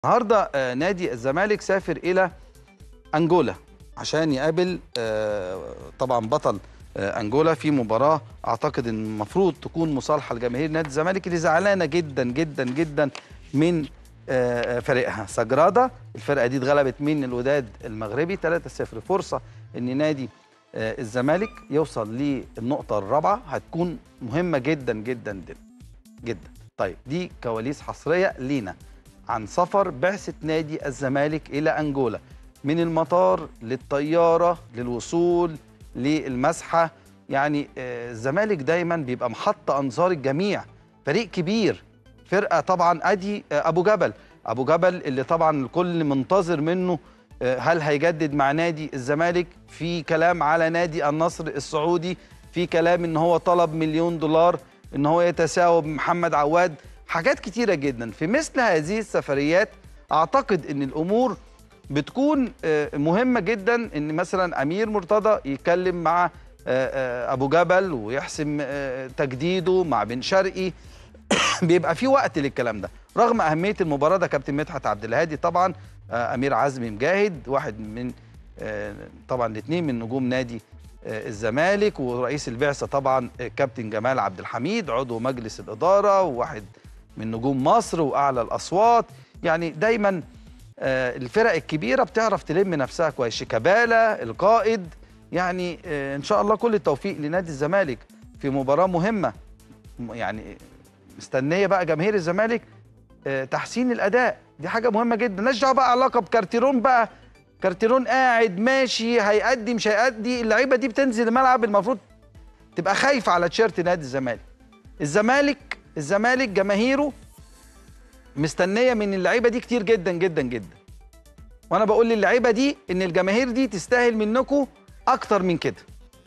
النهارده آه، نادي الزمالك سافر الى انجولا عشان يقابل آه، طبعا بطل آه، انجولا في مباراه اعتقد ان المفروض تكون مصالحه لجماهير نادي الزمالك اللي زعلانه جدا جدا جدا من آه، آه، فريقها سجرادا الفرقه دي اتغلبت من الوداد المغربي 3-0 فرصه ان نادي آه، الزمالك يوصل للنقطه الرابعه هتكون مهمه جدا جدا جدا جدا طيب دي كواليس حصريه لينا عن سفر بعثة نادي الزمالك إلى أنجولا من المطار للطيارة للوصول للمسحة يعني آه، الزمالك دايما بيبقى محط أنظار الجميع فريق كبير فرقة طبعا أدي آه، أبو جبل أبو جبل اللي طبعا الكل منتظر منه آه، هل هيجدد مع نادي الزمالك في كلام على نادي النصر السعودي في كلام ان هو طلب مليون دولار ان هو يتساوى بمحمد عواد حاجات كتيرة جدا في مثل هذه السفريات اعتقد ان الامور بتكون آه، مهمة جدا ان مثلا امير مرتضى يتكلم مع آه، آه، ابو جبل ويحسم آه، تجديده مع بن شرقي بيبقى في وقت للكلام ده رغم اهميه المباراه ده كابتن مدحت عبد الهادي طبعا آه، امير عزمي مجاهد واحد من آه، طبعا الاثنين من نجوم نادي آه، الزمالك ورئيس البعثه طبعا آه، كابتن جمال عبد الحميد عضو مجلس الاداره وواحد من نجوم مصر واعلى الاصوات يعني دايما آه، الفرق الكبيره بتعرف تلم نفسها كويس شيكابالا القائد يعني آه، ان شاء الله كل التوفيق لنادي الزمالك في مباراه مهمه م- يعني مستنيه بقى جماهير الزمالك آه، تحسين الاداء دي حاجه مهمه جدا مالناش دعوه بقى علاقه بكارتيرون بقى كارتيرون قاعد ماشي هيأدي مش هيأدي اللعيبه دي بتنزل الملعب المفروض تبقى خايفه على تيشيرت نادي الزمالك الزمالك الزمالك جماهيره مستنيه من اللعيبه دي كتير جدا جدا جدا وانا بقول للعيبه دي ان الجماهير دي تستاهل منكم اكتر من كده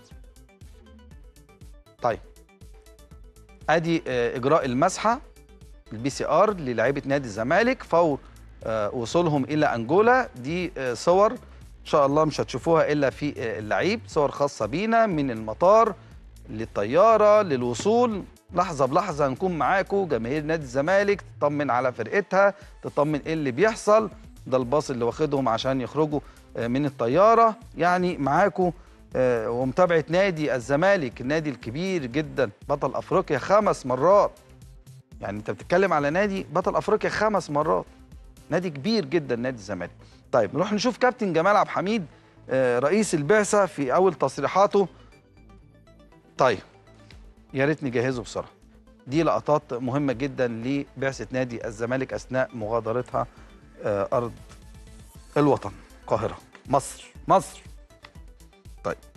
طيب ادي آه، اجراء المسحه البي سي ار للاعيبه نادي الزمالك فور آه، وصولهم الى انجولا دي آه، صور ان شاء الله مش هتشوفوها الا في آه، اللعيب صور خاصه بينا من المطار للطياره للوصول لحظه بلحظه هنكون معاكم جماهير نادي الزمالك تطمن على فرقتها تطمن ايه اللي بيحصل ده الباص اللي واخدهم عشان يخرجوا آه، من الطياره يعني معاكم آه، ومتابعه نادي الزمالك النادي الكبير جدا بطل افريقيا خمس مرات يعني انت بتتكلم على نادي بطل افريقيا خمس مرات نادي كبير جدا نادي الزمالك طيب نروح نشوف كابتن جمال عبد الحميد آه، رئيس البعثه في اول تصريحاته طيب يا ريت نجهزه بسرعه دي لقطات مهمه جدا لبعثه نادي الزمالك اثناء مغادرتها آه، ارض الوطن القاهره مصر مصر طيب